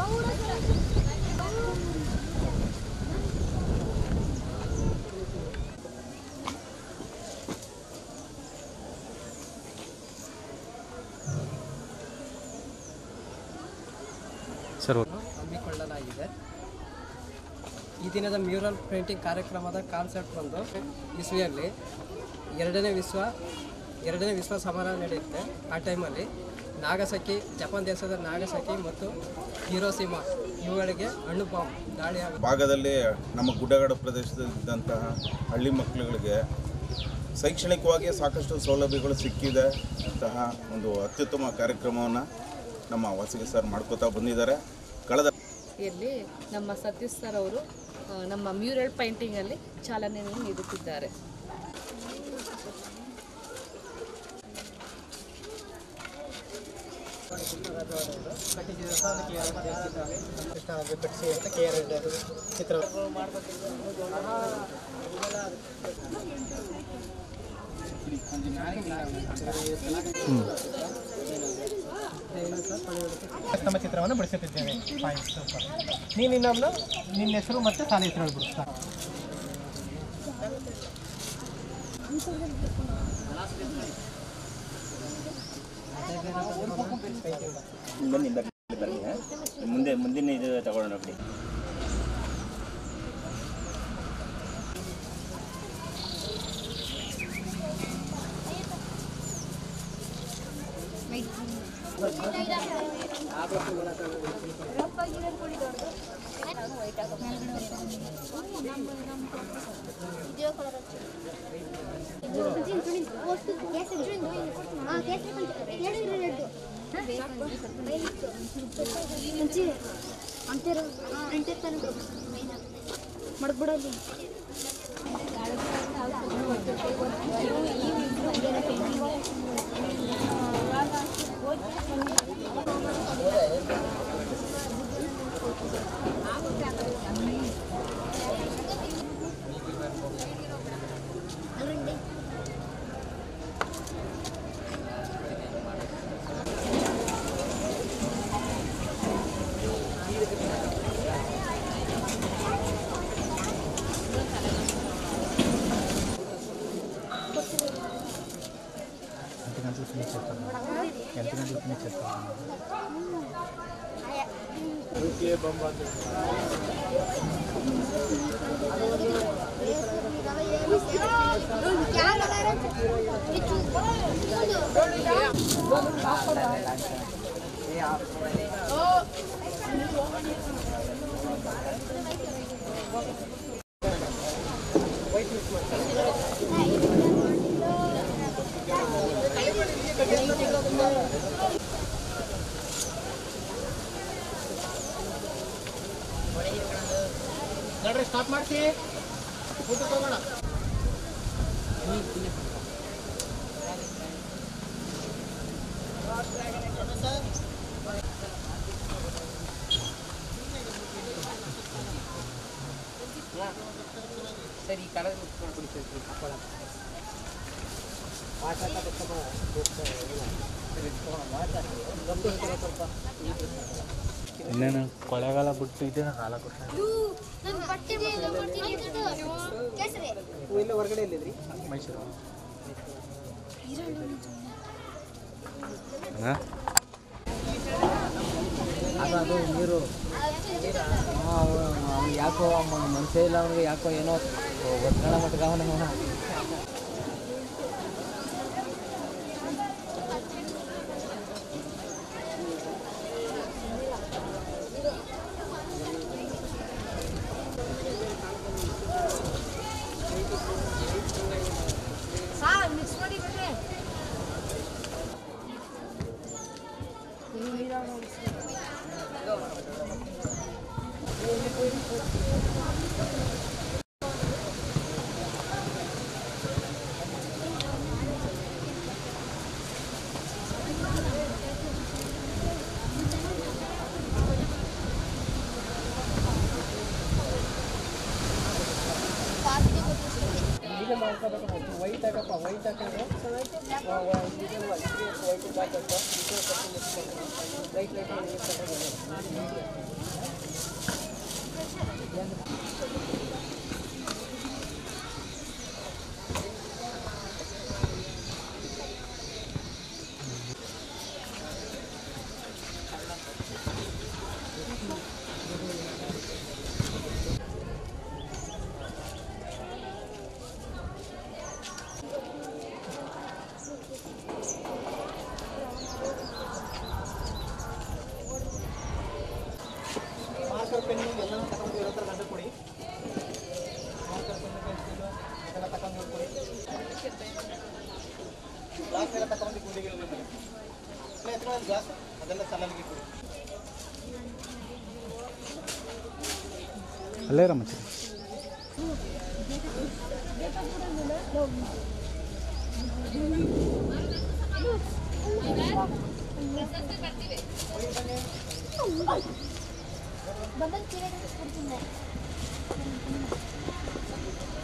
Sir ಹಮ್ಮಿಕೊಳ್ಳಲಾಗಿದೆ ಈ ದಿನದ ಮ್ಯೂರಲ್ ಪೇಂಟಿಂಗ್ ಕಾರ್ಯಕ್ರಮದ ಕಾನ್ಸೆಪ್ಟ್ ಬಂದು ಇಸ್ವಿಯಲ್ಲಿ ಎರಡನೇ ವಿಶ್ವ ಎರಡನೇ ವಿಶ್ವ ಸಮರ ನಡೆಯುತ್ತೆ ಆ ಟೈಮಲ್ಲಿ ನಾಗಸಕಿ ಜಪಾನ್ ದೇಶದ ನಾಗಸಕಿ ಮತ್ತು ಹಿರೋಸಿಮಾ ಇವುಗಳಿಗೆ ಅಣು ಬಾಂಬ್ ದಾಳಿ ಆಗುತ್ತೆ ಭಾಗದಲ್ಲಿ ನಮ್ಮ ಗುಡ್ಡಗಾಡು ಪ್ರದೇಶದಲ್ಲಿದ್ದಂತಹ ಹಳ್ಳಿ ಮಕ್ಕಳುಗಳಿಗೆ ಶೈಕ್ಷಣಿಕವಾಗಿ ಸಾಕಷ್ಟು ಸೌಲಭ್ಯಗಳು ಸಿಕ್ಕಿದೆ ಅಂತಹ ಒಂದು ಅತ್ಯುತ್ತಮ ಕಾರ್ಯಕ್ರಮವನ್ನು ನಮ್ಮ ವಾಸಿಗೆ ಸರ್ ಮಾಡ್ಕೋತಾ ಬಂದಿದ್ದಾರೆ ಕಳೆದ ಯಲ್ಲಿ ನಮ್ಮ ಸತೀಶ್ ಸರ್ ಅವರು ಆ, ನಮ್ಮ ಮ್ಯೂರಲ್ ಪೇಂಟಿಂಗಲ್ಲಿ ಚಾಲನೆಯನ್ನು ನೀಡುತ್ತಿದ್ದಾರೆ ನಮ್ಮ ಚಿತ್ರವನ್ನು ಬಿಡಿಸುತ್ತಿದ್ದೇವೆ ಫೈನ್ ಸೂಪರ್ ನೀನು ಇನ್ನೊಂದು ನಿನ್ನ ಹೆಸರು ಮತ್ತು ಶಾಲೆ ಹೆಸರು ಹೇಳ್ಬಿಡು ಸಾಕು. ಬನ್ನಿ ಬನ್ನಿ ಬನ್ನಿ ಹಾ? ಮುಂದೆ ಮುಂದಿನ ಇದು ತಗೊಳ್ಳೋಣ ಬಿಡಿ ಮಡ್ಬಿಡೋದು ಎಂಟು ಗಂಟೆ ಫಿನಿಶ್ ಇರ್ತಾರೆ ಎಂಟು ಗಂಟೆ ಫಿನಿಶ್ ಇರ್ತಾರೆ ನೋಡ್ರಿ ಸ್ಟಾಪ್ ಮಾಡಿಸಿ ಊಟ ತಗೋಣ ಸರಿ ಈ ಕಲರ್ ಕುಡಿತೀವಿ ಇನ್ನೇನು ಕೊಳೆಗಾಲ ಬಿಟ್ಟು ಇದೆ ಕಾಲ ಕೊಟ್ಟರೆ ನನ್ನ ಬಟ್ಟೆ ಕೇಸರಿ ಇಲ್ಲ ಹೊರಗಡೆ ಎಲ್ಲಿದ್ರಿ ಮೈಸೂರು ಹಾಂ ಅದು ಅದು ನೀರು ಅವ್ನು ಯಾಕೋ ಮನಸ್ಸೇ ಇಲ್ಲ ಅವ್ನಿಗೆ ಯಾಕೋ ಏನೋ ಒತ್ತಡ ಮಟ್ಟಿಗೆ ಅವನ ಹಾಕೋಬೇಕು ವೈಟ್ ಹಾಕಪ್ಪ ವೈಟ್ ಹಾಕಿದ್ರೆ white back light light marker pen ಎಲ್ಲ ತಗೊಂಡು ಇರೋ ಥರ ಗಂಟೆ ಕೊಡಿ ಮಾರ್ಕರ್ ಪೆನ್ನು ಪೆನ್ಸಿಲು ಅದೆಲ್ಲ ತಗೊಂಡು ಕೊಡಿ ಗ್ಲಾಸ್ ಎಲ್ಲ ತಗೊಂಡು ಗುಂಡಿಗೆ ಎತ್ಕೊಳ್ಳೋದು ಗ್ಲಾಸ್ ಅದೆಲ್ಲ ಚೆನ್ನಾಗಿ ಕೊಡಿ ಅಲ್ಲೇ ರಮಚ ಬಂದಲ್ಲಿ ಕಿರಣ ಕೊಡ್ತೀನಿ